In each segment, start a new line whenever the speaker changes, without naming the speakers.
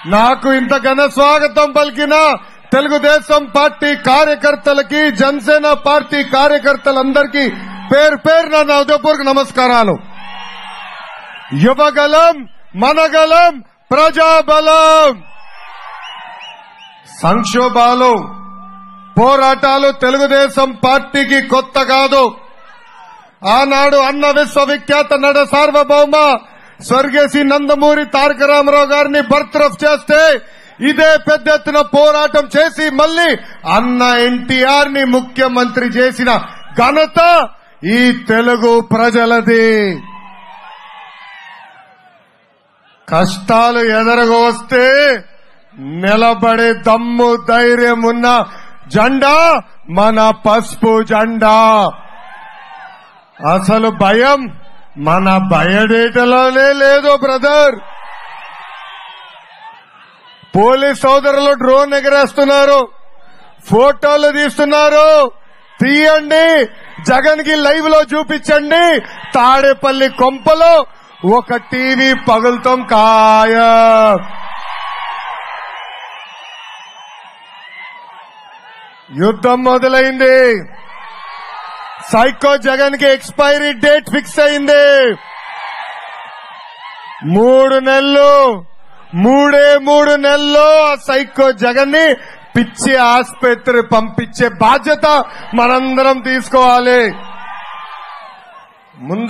నాకు ఇంత ఘన స్వాగతం పలికిన తెలుగుదేశం పార్టీ కార్యకర్తలకి జనసేన పార్టీ కార్యకర్తలందరికీ పేరు పేరున నా ఉదయపూర్వక నమస్కారాలు యువగలం మనగలం ప్రజాబలం సంక్షోభాలు పోరాటాలు తెలుగుదేశం పార్టీకి కొత్త కాదు ఆనాడు అన్న విశ్వవిఖ్యాత నడ సార్వభౌమ స్వర్గేసి నందమూరి తారక రామారావు గారిని బర్త్రఫ్ చేస్తే ఇదే పెద్ద ఎత్తున పోరాటం చేసి మళ్ళీ అన్న ఎన్టీఆర్ ని ముఖ్యమంత్రి చేసిన ఘనత ఈ తెలుగు ప్రజలది కష్టాలు ఎదరగా వస్తే నిలబడే దమ్ము ధైర్యం ఉన్న జెండా మన పసుపు జెండా అసలు భయం మన బయోడేటాలోనే లేదు బ్రదర్ పోలీస్ సోదరులు డ్రోన్ ఎగరేస్తున్నారు ఫోటోలు తీస్తున్నారు తీయండి జగన్ కి లైవ్ లో చూపించండి తాడేపల్లి కొంపలో ఒక టీవీ పగులుతాం ఖాయం యుద్ధం మొదలైంది సైకో జగన్ కి ఎక్స్పైరీ డేట్ ఫిక్స్ అయింది మూడు నెలలు మూడే మూడు నెలల్లో ఆ సైకో జగన్ ని పిచ్చి ఆసుపత్రి పంపించే బాధ్యత మనందరం తీసుకోవాలి ముందు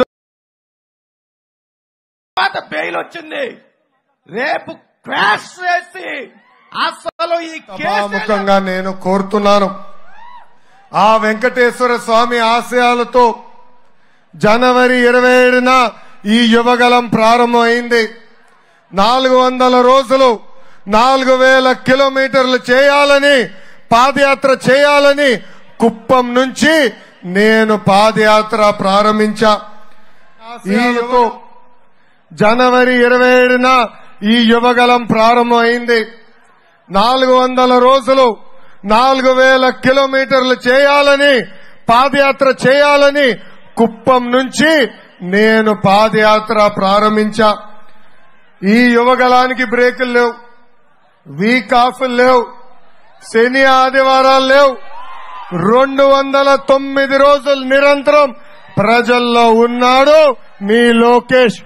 తర్వాత బెయిల్ వచ్చింది రేపు క్రాష్ చేసి అసలు ఈ కేసు
సభాముఖంగా నేను కోరుతున్నాను ఆ వెంకటేశ్వర స్వామి ఆశయాలతో జనవరి ఇరవై ఏడున ఈ యువగలం ప్రారంభమైంది నాలుగు వందల రోజులు నాలుగు వేల కిలోమీటర్లు చేయాలని పాదయాత్ర చేయాలని కుప్పం నుంచి నేను పాదయాత్ర ప్రారంభించా ఈ యువ- జనవరి ఇరవై ఏడున ఈ యువగలం ప్రారంభమైంది నాలుగు వందల రోజులు నాలుగు వేల కిలోమీటర్లు చేయాలని పాదయాత్ర చేయాలని కుప్పం నుంచి నేను పాదయాత్ర ప్రారంభించా ఈ యువగలానికి బ్రేకులు లేవు వీక్ ఆఫ్ లేవు శని ఆదివారాలు లేవు రెండు వందల తొమ్మిది రోజులు నిరంతరం ప్రజల్లో ఉన్నాడు మీ లోకేష్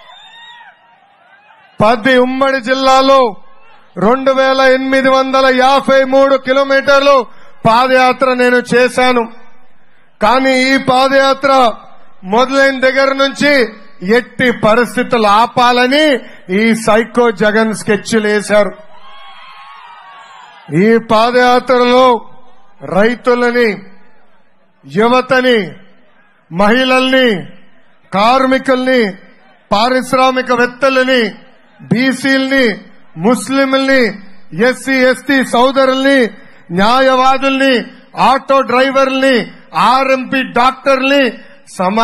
పది ఉమ్మడి జిల్లాలో రెండు వేల ఎనిమిది వందల యాభై మూడు కిలోమీటర్లు పాదయాత్ర నేను చేశాను కానీ ఈ పాదయాత్ర మొదలైన దగ్గర నుంచి ఎట్టి పరిస్థితులు ఆపాలని ఈ సైకో జగన్ స్కెచ్లు వేశారు ఈ పాదయాత్రలో రైతులని యువతని మహిళల్ని కార్మికుల్ని పారిశ్రామికవేత్తలని బీసీల్ని ముస్లింల్ని ఎస్సీ ఎస్టీ సోదరుల్ని న్యాయవాదుల్ని ఆటో డ్రైవర్ల్ని ఆర్ఎంపీ డాక్టర్ని సమా